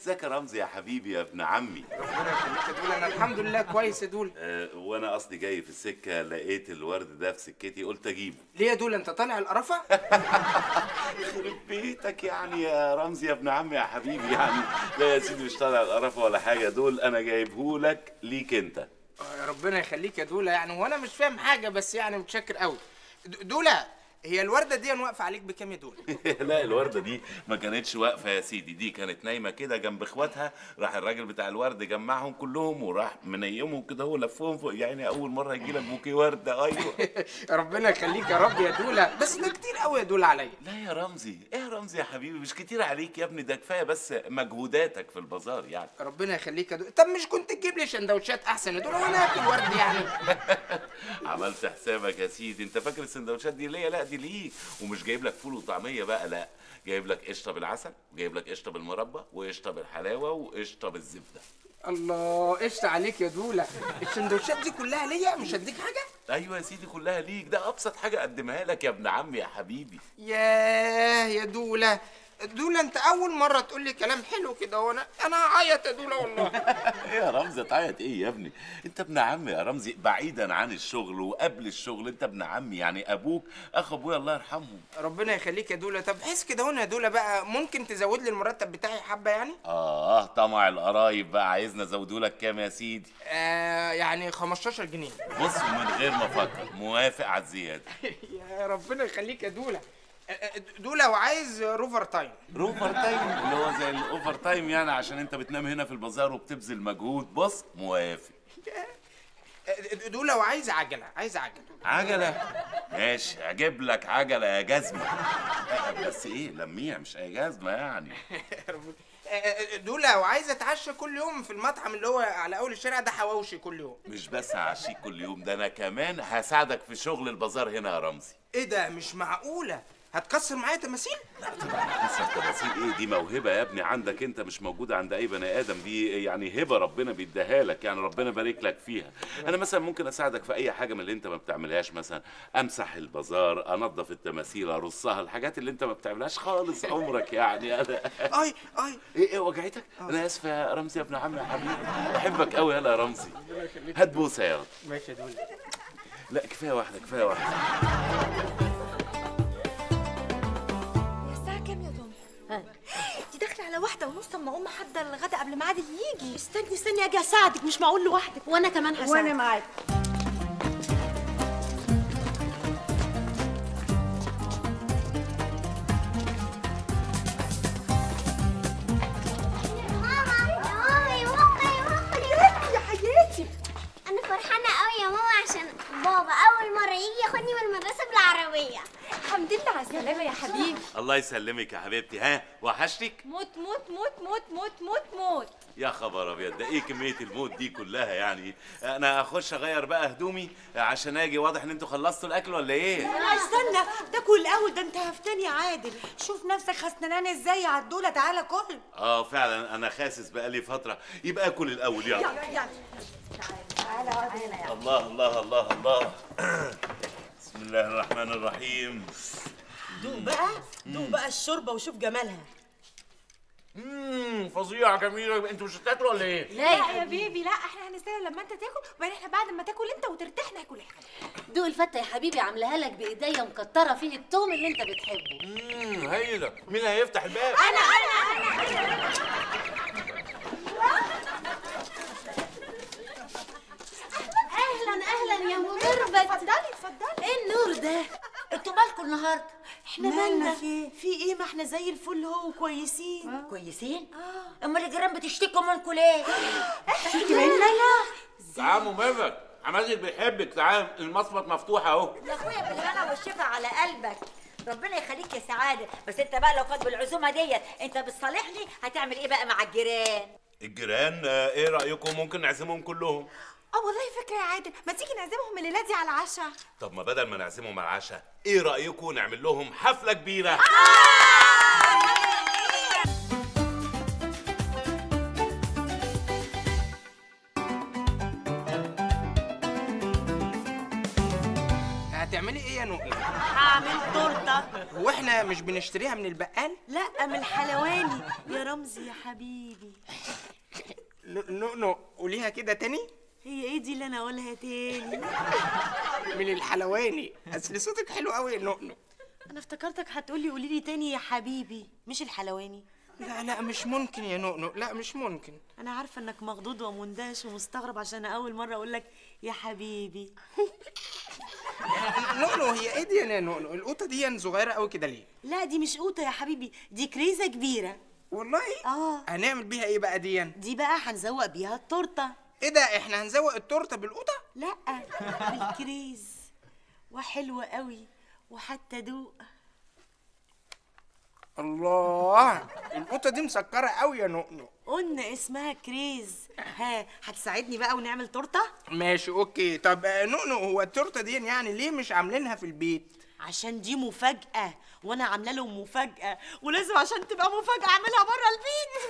ازيك يا رمزي يا حبيبي يا ابن عمي ربنا يخليك يا دول انا الحمد لله كويس يا دول أه وانا قصدي جاي في السكه لقيت الورد ده في سكتي قلت اجيبه ليه يا دول انت طالع القرفه يخرب بيتك يعني يا رمزي يا ابن عمي يا حبيبي يعني لا يا سيدي مش طالع القرفه ولا حاجه دول انا جايبهولك ليك انت آه، ربنا يخليك يا دولا يعني وانا مش فاهم حاجه بس يعني متشكر قوي د- دولا هي الورده دي واقفه عليك بكام يا دولا لا الورده دي ما كانتش واقفه يا سيدي دي كانت نايمه كده جنب اخواتها راح الراجل بتاع الورد جمعهم كلهم وراح منيمهم كده هو لفهم فوق يعني اول مره يجي لك بوكيه ورده ايوه ربنا يخليك يا رب يا دولا بس ده كتير قوي يا دولا عليا لا يا رمزي ايه يا رمزي يا حبيبي مش كتير عليك يا ابني ده كفايه بس مجهوداتك في البازار يعني ربنا يخليك يا دولا طب مش كنت تجيب لي سندوتشات احسن يا دولا وانا اكل ورد يعني عملت حسابك يا سيدي انت فاكر السندوتشات دي ليا لا دي ليك ومش جايب لك فول وطعميه بقى لا جايب لك قشطه بالعسل وجايب لك قشطه بالمربى وقشطه بالحلاوه وقشطه بالزبده الله قشطة عليك يا دولا السندوتشات دي كلها ليا مش هديك حاجه ايوه يا سيدي كلها ليك ده ابسط حاجه اقدمها لك يا ابن عمي يا حبيبي ياه يا دولا دولا انت اول مره تقول لي كلام حلو كده وانا انا هعيط يا دولا والله ايه يا رمزي تعيط ايه يا ابني انت ابن عمي يا رمزي بعيدا عن الشغل وقبل الشغل انت ابن عمي يعني ابوك اخ ابويا الله يرحمهم ربنا يخليك يا دولا طب حس كده هنا يا دولا بقى ممكن تزود لي المرتب بتاعي حبه يعني اه طمع القرايب بقى عايزنا ازوده لك كام يا سيدي آه يعني 15 جنيه بص ومن غير ما افكر موافق على الزياده يا ربنا يخليك يا دولا آه، آه، دولا وعايز روفر تايم روفر تايم اللي هو زي الاوفر تايم يعني عشان انت بتنام هنا في البازار وبتبذل مجهود بص موافق آه، دولا وعايز عجله عايز عجله عجلة ماشي اجيب لك عجلة يا جزمة آه، بس ايه لميع مش اي جزمة يعني آه، آه، دولا وعايز اتعشى كل يوم في المطعم اللي هو على اول الشارع ده حواوشي كل يوم مش بس هعشيك كل يوم ده انا كمان هساعدك في شغل البازار هنا يا رمزي ايه ده مش معقوله هتكسر معايا تماثيل لا طبعا لسه التفاصيل ايه دي موهبة يا ابني عندك انت مش موجودة عند اي بني ادم دي يعني هبة ربنا بيديها لك يعني ربنا بارك لك فيها انا مثلا ممكن اساعدك في اي حاجة من اللي انت ما بتعملهاش مثلا امسح البازار انظف التماثيل ارصها الحاجات اللي انت ما بتعملهاش خالص عمرك يعني انا اي اي ايه ايه وجعتك؟ انا اسف يا رمزي يا ابن عمي يا حبيبي بحبك قوي يلا يا رمزي هات بوسه يلا ماشي يا دولا لا كفايه واحده كفايه واحده الساعة كام يا طنط؟ دي داخلة على واحدة ونص اما اقوم محضر الغدا قبل ميعاد اللي يجي استني استني اجي اساعدك مش معقول لوحدك وانا كمان هساعدك وانا معاك ماما يا ماما يا ماما يا ماما يا حياتي انا فرحانه قوي يا ماما عشان بابا اول مره يجي ياخدني من المدرسه بالعربيه الحمد لله على السلامة يا حبيبي الله يسلمك يا حبيبتي ها وحشتك موت موت موت موت موت موت موت يا خبر ابيض ده ايه كميه الموت دي كلها يعني انا اخش اغير بقى هدومي عشان اجي واضح ان انتوا خلصتوا الاكل ولا ايه لا استنى تاكل الاول ده انت هفتني يا عادل شوف نفسك خسنان ازاي يا عدوله تعالى كل اه فعلا انا خاسس بقالي فتره يبقى اكل الاول يلا يلا الله الله الله الله بسم الله الرحمن الرحيم دوق بقى دوق بقى الشوربه وشوف جمالها امم فظيعه جميله انتوا مش هتاكلوا ولا ايه لا يا بيبي لا احنا هنستنى لما انت تاكل وبعدين احنا بعد ما تاكل انت وترتاح ناكل احنا دوق الفته يا حبيبي عاملاها لك بايديا مكتره فيه التوم اللي انت بتحبه امم هايله مين هيفتح الباب انا انا اهلا اهلا يا مغربت اتفضلي اتفضلي ايه النور ده انتوا مالكوا النهارده احنا مالنا في في ايه ما احنا زي الفل اهو كويسين كويسين؟ امال الجيران بتشتكوا منكم ليه؟ شفتي مننا تعال مبارك عمازك بيحبك تعال المصمت مفتوح اهو يا اخويا بالهنا والشفا على قلبك ربنا يخليك يا سعاده بس انت بقى لو كانت بالعزومه ديت انت بتصالحني هتعمل ايه بقى مع الجيران الجيران آه، ايه رايكم ممكن نعزمهم كلهم اه والله فكره يا عادل ما تيجي نعزمهم الليله دي على العشاء طب ما بدل ما نعزمهم على العشاء ايه رايكم نعمل لهم حفله كبيره هتعملي ايه يا نؤنو هعمل تورته هو احنا مش بنشتريها من البقال لا من الحلواني يا رمزي يا حبيبي ن- نؤنو قوليها كده تاني هي ايه دي اللي انا اقولها تاني من الحلواني اصل صوتك حلو قوي يا نؤنو انا افتكرتك هتقولي قولي لي تاني يا حبيبي مش الحلواني لا لا مش ممكن يا نؤنو لا مش ممكن انا عارفه انك مخضوض ومندهش ومستغرب عشان اول مره اقول لك يا حبيبي نؤنو هي ايه دي يا نؤنو القطه دي صغيره قوي كده ليه لا دي مش قوطه يا حبيبي دي كريزه كبيره والله اه هنعمل بيها ايه بقى دي دي بقى هنزوق بيها التورته ايه ده احنا هنزوق التورته بالقطه لا بالكريز وحلوه قوي وحتى دوق الله القطه دي مسكره قوي يا نؤنو قلنا اسمها كريز ها هتساعدني بقى ونعمل تورته ماشي اوكي طب آه، نؤنو هو التورته دي يعني ليه مش عاملينها في البيت عشان دي مفاجأة وانا عامله له مفاجأة ولازم عشان تبقى مفاجأة اعملها بره البيت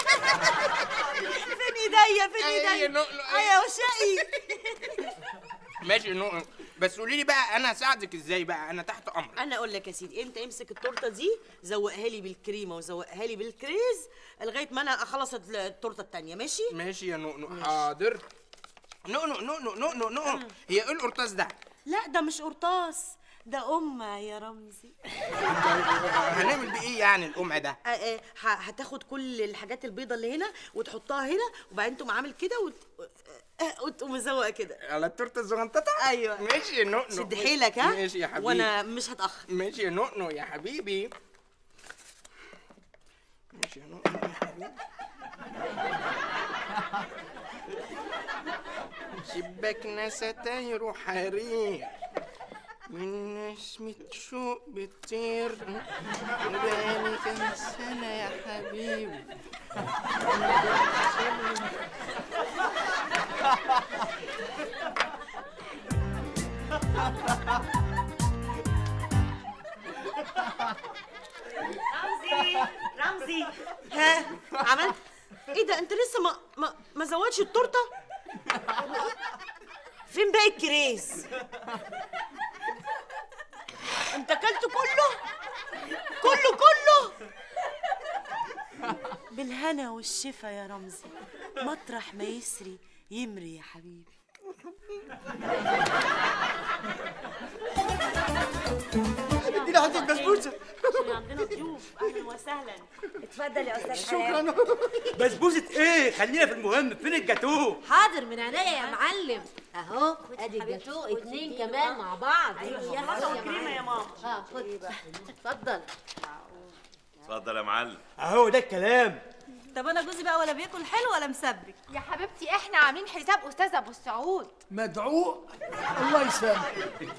فين ايديا فين أي ايديا نقل- أي- ايوه وشقي ماشي يا نؤنو بس قولي لي بقى انا اساعدك ازاي بقى انا تحت امرك انا اقول لك يا سيدي انت امسك التورته دي زوقها لي بالكريمه وزوقها لي بالكريز لغايه ما انا اخلص التورته التانية ماشي ماشي يا نؤنو حاضر نؤنو نؤنو نؤنو نؤنو هي ايه القرطاس ده لا ده مش قرطاس ده أمة يا رمزي هنعمل بيه ايه يعني القمع ده آه، آه، ه- هتاخد كل الحاجات البيضة اللي هنا وتحطها هنا وبعدين تقوم عامل كده وت... آه، وتقوم مزوق كده على التورته الزغنططه ايوه ماشي يا نؤنو شد حيلك ها ماشي يا حبيبي وانا مش هتأخر ماشي يا نؤنو يا حبيبي ماشي يا نؤنو يا حبيبي شباكنا ستاير حرير من نسمة شوق بتطير بقالي كام سنة يا حبيبي رمزي رمزي ها عملت ايه ده انت لسه ما ما ما زودش التورته فين باقي الكريز انت اكلت كله كله كله بالهنا والشفا يا رمزي مطرح ما يسري يمري يا حبيبي اديني حته بسبوسه عشان عندنا ضيوف اهلا وسهلا اتفضل يا استاذ شكرا بسبوسه ايه خلينا في المهم فين الجاتوه حاضر من عينيا يا معلم اهو ادي الجاتو اتنين كمان مع بعض يا هلا وكريمه يا ماما اه خد اتفضل اتفضل يا معلم اهو ده الكلام طب انا جوزي بقى ولا بياكل حلو ولا مسبك يا حبيبتي احنا عاملين حساب استاذ ابو السعود مدعو الله يسامحك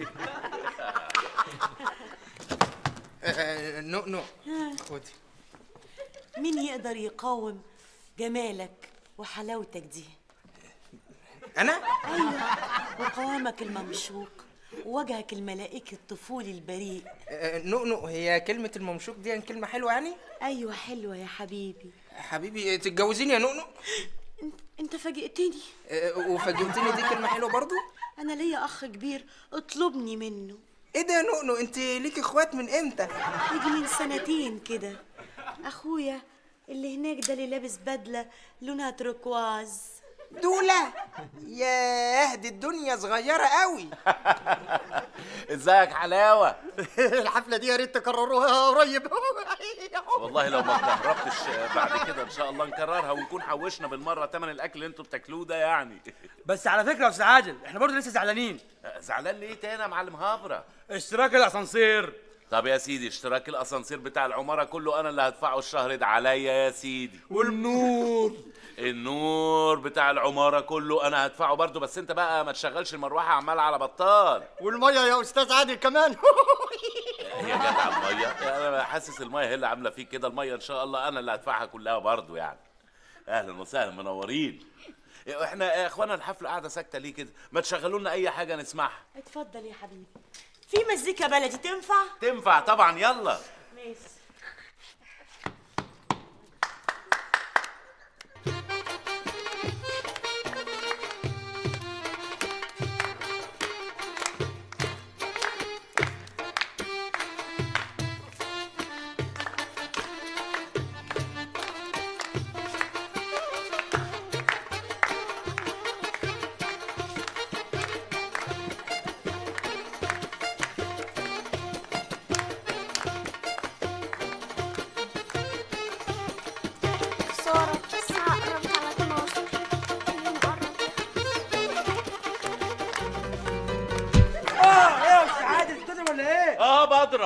نو نو خدي مين يقدر يقاوم جمالك وحلاوتك دي انا ايوه وقوامك الممشوق ووجهك الملائكي الطفولي البريء آه، نو نو هي كلمة الممشوق دي كلمة حلوة يعني؟ ايوه حلوه يا حبيبي حبيبي تتجوزيني يا نؤنو؟ انت فاجئتني آه، وفاجئتني دي كلمة حلوة برضو؟ انا ليا اخ كبير اطلبني منه ايه ده يا نؤنو انت ليكي اخوات من امتى؟ يجي من سنتين كده اخويا اللي هناك ده اللي لابس بدله لونها تركواز دولة ياه دي الدنيا صغيرة قوي ازيك حلاوه الحفله دي يا ريت تكرروها قريب والله لو ما اتكهربتش بعد كده ان شاء الله نكررها ونكون حوشنا بالمره تمن الاكل اللي انتوا بتاكلوه ده يعني بس على فكره يا استاذ عادل احنا برضه لسه زعلانين زعلان ليه تاني يا معلم هابره اشتراك الاسانسير طب يا سيدي اشتراك الاسانسير بتاع العماره كله انا اللي هدفعه الشهر ده عليا يا سيدي والنور النور بتاع العماره كله انا هدفعه برضه بس انت بقى ما تشغلش المروحه عمال على بطال والميه يا استاذ عادل كمان هي جت على الميه انا حاسس الميه هي اللي عامله فيك كده الميه ان شاء الله انا اللي هدفعها كلها برضه يعني اهلا وسهلا منورين احنا يا اخوانا الحفله قاعده ساكته ليه كده ما تشغلوا لنا اي حاجه نسمعها اتفضل يا حبيبي في مزيكا بلدي تنفع تنفع طبعا يلا ماشي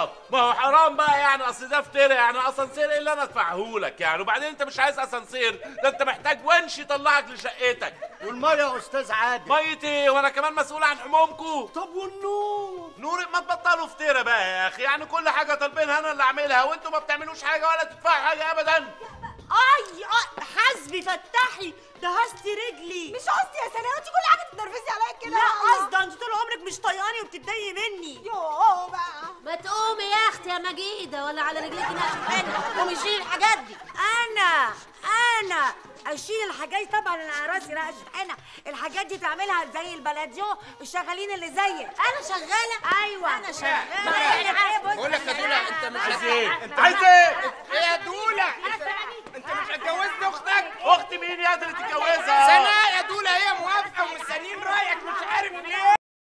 غلط ما هو حرام بقى يعني اصل ده افترا يعني اسانسير ايه اللي انا ادفعهولك يعني وبعدين انت مش عايز اسانسير ده انت محتاج ونش يطلعك لشقتك والميه يا استاذ عادل ميه ايه وانا كمان مسؤول عن حمومكم طب والنور نور ما تبطلوا افترا بقى يا اخي يعني كل حاجه طالبينها انا اللي اعملها وانتوا ما بتعملوش حاجه ولا تدفعوا حاجه ابدا اي آه، حسبي فتحي دهستي رجلي مش قصدي يا سناء انت كل حاجه تتنرفزي عليا كده لا قصدا انت طول عمرك مش طيقاني وبتتضايقي مني يوه بقى ما تقومي يا اختي يا مجيده ولا على رجليك ناشفه قومي شيلي الحاجات دي انا انا اشيل الحاجات دي طبعا انا راسي رقش حنا الحاجات دي تعملها زي البلديو الشغالين اللي زيك انا شغاله ايوه انا شغاله بقول لك يا دولا انت مش عايز ايه انت عايز ايه ايه يا دولا انت مش هتجوزني اختك اختي مين يا اللي تتجوزها سناء يا دولا هي موافقه ومستنيين رايك مش عارف ليه